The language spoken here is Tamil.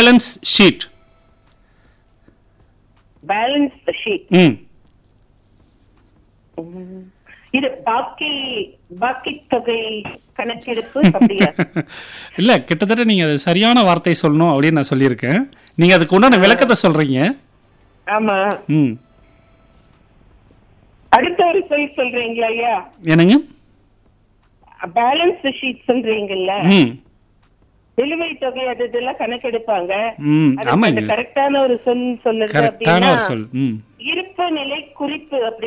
பேலன்ஸ் ஷீட் பேலன்ஸ் ஷீட் ம் இது பாக்கி பாக்கி தொகை கணக்கெடுப்பு அப்படியா இல்ல கிட்டத்தட்ட நீங்க அது சரியான வார்த்தை சொல்லணும் அப்படின்னு நான் சொல்லியிருக்கேன் நீங்க அதுக்கு உண்டான விளக்கத்தை சொல்றீங்க ஆமா ம் அடுத்த ஒரு சொல் சொல்றீங்களா ஐயா என்னங்க பேலன்ஸ் ஷீட் சொல்றீங்கல்ல ம் நிலுவைத் தொகை அது இதெல்லாம் கணக்கெடுப்பாங்க ம் அதுக்கு ஆமாங்க அந்த கரெக்டான ஒரு சொல் சொல்லுது கரெக்டான அப்படின்னா ஒரு சொல் ம் இருப்பு நிலை குறிப்பு அப்படி